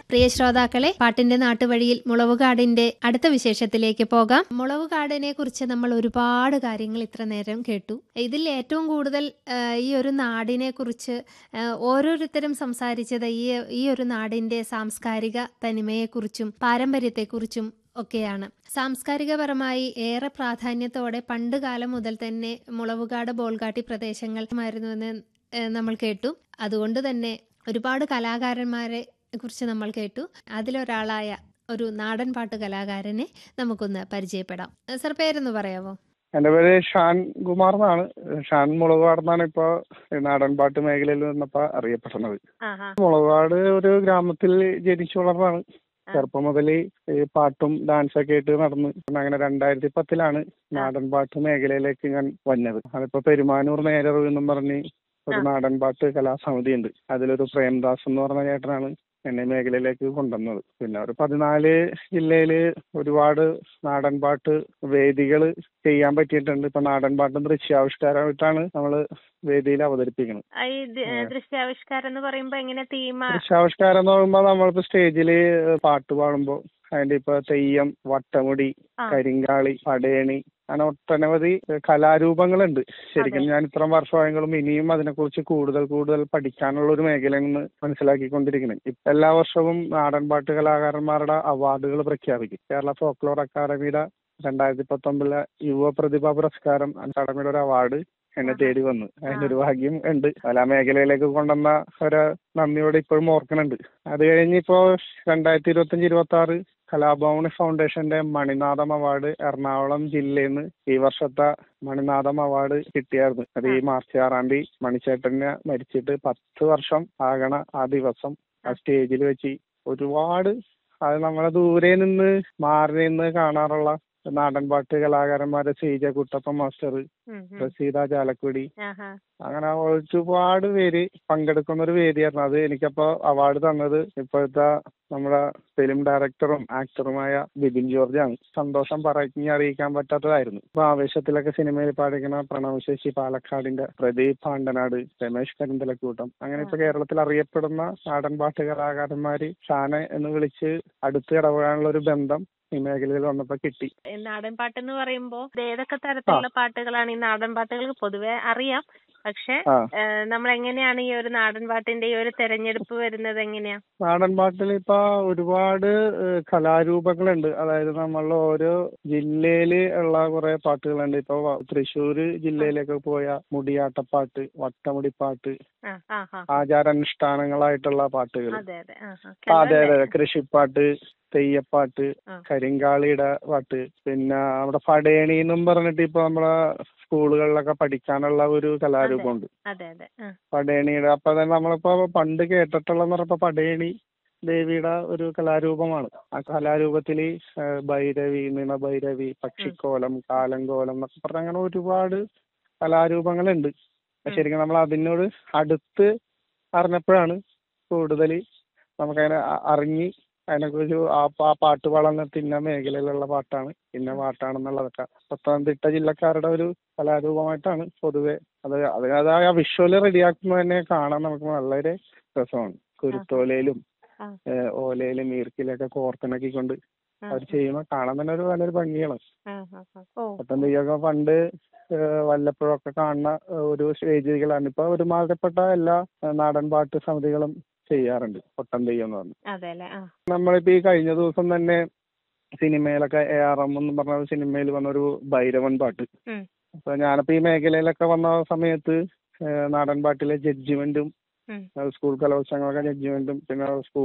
പ്രിയ ശ്രോതാക്കളെ പാട്ടിന്റെ നാട്ടുവഴിയിൽ മുളവുകാടിന്റെ അടുത്ത വിശേഷത്തിലേക്ക് പോകാം മുളവുകാടിനെ കുറിച്ച് നമ്മൾ ഒരുപാട് കാര്യങ്ങൾ ഇത്ര നേരം കേട്ടു ഇതിൽ ഏറ്റവും കൂടുതൽ ആ, ഈ ഒരു നാടിനെ കുറിച്ച് ആ, ഓരോരുത്തരും സംസാരിച്ചത് ഈ ഈ ഒരു നാടിന്റെ സാംസ്കാരിക തനിമയെക്കുറിച്ചും പാരമ്പര്യത്തെക്കുറിച്ചും ഒക്കെയാണ് സാംസ്കാരികപരമായി ഏറെ പ്രാധാന്യത്തോടെ പണ്ട് കാലം മുതൽ തന്നെ മുളവുകാട് ബോൾഗാട്ടി പ്രദേശങ്ങളുമായിരുന്നുവെന്ന് ഏഹ് നമ്മൾ കേട്ടു അതുകൊണ്ട് തന്നെ ഒരുപാട് കലാകാരന്മാരെ കുറിച്ച് നമ്മൾ കേട്ടു അതിലൊരാളായ ഒരു നാടൻ പാട്ട് കലാകാരനെ നമുക്കൊന്ന് പരിചയപ്പെടാം ഏഹ് സർ പേരൊന്ന് പറയാമോ എന്റെ പേര് ഷാൻ കുമാർ എന്നാണ് ഷാൻ മുളകുപാട് എന്നാണ് ഇപ്പൊ നാടൻ പാട്ട് മേഖലയിൽ നിന്നപ്പോ അറിയപ്പെടുന്നത് മുളകുപാട് ഒരു ഗ്രാമത്തിൽ ജനിച്ചു വളർന്നതാണ് ചെറുപ്പം മുതൽ ഈ പാട്ടും ഡാൻസൊക്കെ ആയിട്ട് നടന്ന് പിന്നെ അങ്ങനെ രണ്ടായിരത്തി പത്തിലാണ് നാടൻ പാട്ട് മേഖലയിലേക്ക് ഞാൻ വന്നത് അതിപ്പോ പെരുമാനൂർ നേരറിവ് എന്നും പറഞ്ഞ് ഒരു നാടൻ പാട്ട് കലാസമിതി ഉണ്ട് അതിലൊരു പ്രേംദാസ് എന്ന് പറഞ്ഞ ചേട്ടനാണ് എന്നെ ഈ മേഖലയിലേക്ക് കൊണ്ടുവന്നത് പിന്നെ ഒരു പതിനാല് ജില്ലയില് ഒരുപാട് നാടൻ പാട്ട് വേദികൾ ചെയ്യാൻ പറ്റിയിട്ടുണ്ട് ഇപ്പൊ നാടൻ പാട്ടും ദൃശ്യാവിഷ്കാരമായിട്ടാണ് നമ്മള് വേദിയിൽ അവതരിപ്പിക്കുന്നത് ആ, ഈ ദ- ദൃശ്യാവിഷ്കാരം എന്ന് പറയുമ്പോ എങ്ങനെ തീമ ദൃശ്യാവിഷ്കാരം എന്ന് പറയുമ്പോ നമ്മളിപ്പോ സ്റ്റേജില് പാട്ട് പാടുമ്പോ അതിന്റെ ഇപ്പൊ തെയ്യം വട്ടമുടി ആ. കരിങ്കാളി പടയണി അങ്ങനെ ഒട്ടനവധി കലാരൂപങ്ങളുണ്ട് ശരിക്കും അതെ. ഞാൻ ഇത്രയും വർഷമായെങ്കിലും ഇനിയും അതിനെക്കുറിച്ച് കൂടുതൽ കൂടുതൽ പഠിക്കാനുള്ള ഒരു മേഖലയെന്ന് മനസ്സിലാക്കിക്കൊണ്ടിരിക്കുന്നത് ഇപ്പൊ എല്ലാ വർഷവും നാടൻ പാട്ട് കലാകാരന്മാരുടെ അവാർഡുകൾ പ്രഖ്യാപിക്കും കേരള ഫോക്ലോർ അക്കാദമിയുടെ രണ്ടായിരത്തി പത്തൊമ്പതിലെ യുവ പ്രതിഭാ പുരസ്കാരം അക്കാദമിയുടെ ഒരു അവാർഡ് എന്നെ തേടി വന്നു അതിന്റെ ഒരു ഭാഗ്യം ഉണ്ട് അതിൽ ആ മേഖലയിലേക്ക് കൊണ്ടുവന്ന ഒരു നന്ദിയോടെ ഇപ്പോഴും ഓർക്കുന്നുണ്ട് അത് കഴിഞ്ഞ് ഇപ്പോ രണ്ടായിരത്തി ഇരുപത്തഞ്ച് ഇരുപത്തി ആറ് കലാഭവൻ ഫൗണ്ടേഷന്റെ മണിനാഥം അവാർഡ് എറണാകുളം ജില്ലയിൽ നിന്ന് ഈ വർഷത്തെ മണിനാഥം അവാർഡ് കിട്ടിയായിരുന്നു അത് ഈ മാർച്ച് ആറാം തീയതി മണിച്ചേട്ടനെ മരിച്ചിട്ട് പത്ത് വർഷം ആകണ ആ ദിവസം ആ സ്റ്റേജിൽ വെച്ച് ഒരുപാട് അത് നമ്മളെ ദൂരെ നിന്ന് മാറി നിന്ന് കാണാറുള്ള നാടൻ പാട്ട് കലാകാരന്മാരെ ശ്രീജ കുട്ടപ്പൻ മാസ്റ്റർ ഉം, ഉം. പ്രസീത ചാലക്കുടി ആഹാ. അങ്ങനെ ഒരുപാട് പേര് പങ്കെടുക്കുന്ന ഒരു വേദിയായിരുന്നു അത് എനിക്കപ്പോ അവാർഡ് തന്നത് ഇപ്പോഴത്തെ നമ്മുടെ ഫിലിം ഡയറക്ടറും ആക്ടറുമായ ബിബിൻ ജോർജ് ആണ് സന്തോഷം പറഞ്ഞ് അറിയിക്കാൻ പറ്റാത്തതായിരുന്നു ഇപ്പൊ ആവേശത്തിലൊക്കെ സിനിമയിൽ പാടിക്കുന്ന പ്രണവ് ശശി പാലക്കാടിന്റെ പ്രദീപ് പാണ്ടനാട് രമേശ് കരിന്തലക്കൂട്ടം അങ്ങനെ ഇപ്പൊ കേരളത്തിൽ അറിയപ്പെടുന്ന നാടൻ പാട്ട് കലാകാരന്മാര് ഷാനെ എന്ന് വിളിച്ച് അടുത്ത് ഇടപെടാനുള്ള ഒരു ബന്ധം ഈ മേഖലയിൽ വന്നപ്പോ കിട്ടി ഈ നാടൻ പാട്ട് എന്ന് പറയുമ്പോ ഇത് ഏതൊക്കെ തരത്തിലുള്ള പാട്ടുകളാണ് ഈ നാടൻ പാട്ടുകൾ പൊതുവെ അറിയാം പക്ഷെ ആ നമ്മൾ എങ്ങനെയാണ് ഈ ഒരു നാടൻ പാട്ടിന്റെ ഈ ഒരു തെരഞ്ഞെടുപ്പ് വരുന്നത് എങ്ങനെയാ നാടൻ പാട്ടിൽ ഇപ്പൊ ഒരുപാട് ഏഹ്, കലാരൂപങ്ങളുണ്ട് അതായത് നമ്മളുടെ ഓരോ ജില്ലയില് ഉള്ള കുറെ പാട്ടുകളുണ്ട് ഇപ്പൊ വ- തൃശ്ശൂര് ജില്ലയിലേക്ക് പോയ മുടിയാട്ടപ്പാട്ട് വട്ടമുടിപ്പാട്ട് ആ ആ ആ ആചാരാനുഷ്ഠാനങ്ങളായിട്ടുള്ള പാട്ടുകൾ അതെ അതെ ആ ആ. അതെ അതെ കൃഷിപ്പാട്ട് തെയ്യപ്പാട്ട് ആ. കരിങ്കാളിയുടെ പാട്ട് പിന്നെ നമ്മുടെ പടയണി എന്നും പറഞ്ഞിട്ട് ഇപ്പൊ നമ്മളെ സ്കൂളുകളിലൊക്കെ പഠിക്കാനുള്ള ഒരു കലാരൂപമുണ്ട് അതെ അതെ ആ പടയണിയുടെ അപ്പൊ തന്നെ നമ്മളിപ്പോ പണ്ട് കേട്ടിട്ടുള്ളതെന്ന് പറഞ്ഞപ്പോ പടയണി ദേവിയുടെ ഒരു കലാരൂപമാണ് ആ കലാരൂപത്തിൽ ഭൈരവി നിണഭൈരവി പക്ഷിക്കോലം കാലങ്കോലം എന്നൊക്കെ പറഞ്ഞ അങ്ങനെ ഒരുപാട് കലാരൂപങ്ങളുണ്ട് അപ്പൊ ശരിക്കും നമ്മൾ അതിനോട് അടുത്ത് അറിഞ്ഞപ്പോഴാണ് കൂടുതൽ നമുക്കതിനെ അ- അറിഞ്ഞ് അതിനെക്കുറിച്ച് ആ പാ- ആ പാട്ട് വളർന്നിട്ട് ഇന്ന മേഖലയിലുള്ള പാട്ടാണ് ഇന്ന പാട്ടാണെന്നുള്ളതൊക്കെ പത്തനംതിട്ട ജില്ലക്കാരുടെ ഒരു കലാരൂപമായിട്ടാണ് പൊതുവെ അത് അത് അത് ആ വിഷ്വല് റെഡിയാക്കുമ്പോൾ തന്നെ കാണാൻ നമുക്ക് വളരെ രസമാണ് കുരുത്തോലയിലും ആ. ഏഹ് ഓലയിലും ഈർക്കിലൊക്കെ കോർത്തിണക്കിക്കൊണ്ട് ആ. അവർ ചെയ്യുമ്പോൾ കാണാൻ തന്നെ ഒരു നല്ലൊരു ഭംഗിയാണ് ആ, ആ, ആ. ഓ പത്തം തെയ്യമൊക്കെ പണ്ട് ഏഹ് വല്ലപ്പോഴൊക്കെ കാണുന്ന ഏഹ് ഒരു വേദികളാണ് ഇപ്പൊ ഒരുമാതിരിപ്പെട്ട എല്ലാ ഏഹ് നാടൻ പാട്ട് സമിതികളും ചെയ്യാറുണ്ട് പൊട്ടൻ തെയ്യം എന്ന് പറഞ്ഞു അതെ അല്ലേ ആ നമ്മളിപ്പോ ഈ കഴിഞ്ഞ ദിവസം തന്നെ സിനിമയിലൊക്കെ എ ആർ എം എന്ന് പറഞ്ഞ ഒരു സിനിമയിൽ വന്ന ഒരു ഭൈരവൻ പാട്ട് ഉം. അപ്പൊ ഞാനിപ്പോ ഈ മേഖലയിലൊക്കെ വന്ന സമയത്ത് ഏഹ് നാടൻ പാട്ടിലെ ജഡ്ജിമെന്റും ഉം. സ്കൂൾ കലോത്സവങ്ങളൊക്കെ ജഡ്ജിമെന്റും പിന്നെ സ്കൂൾ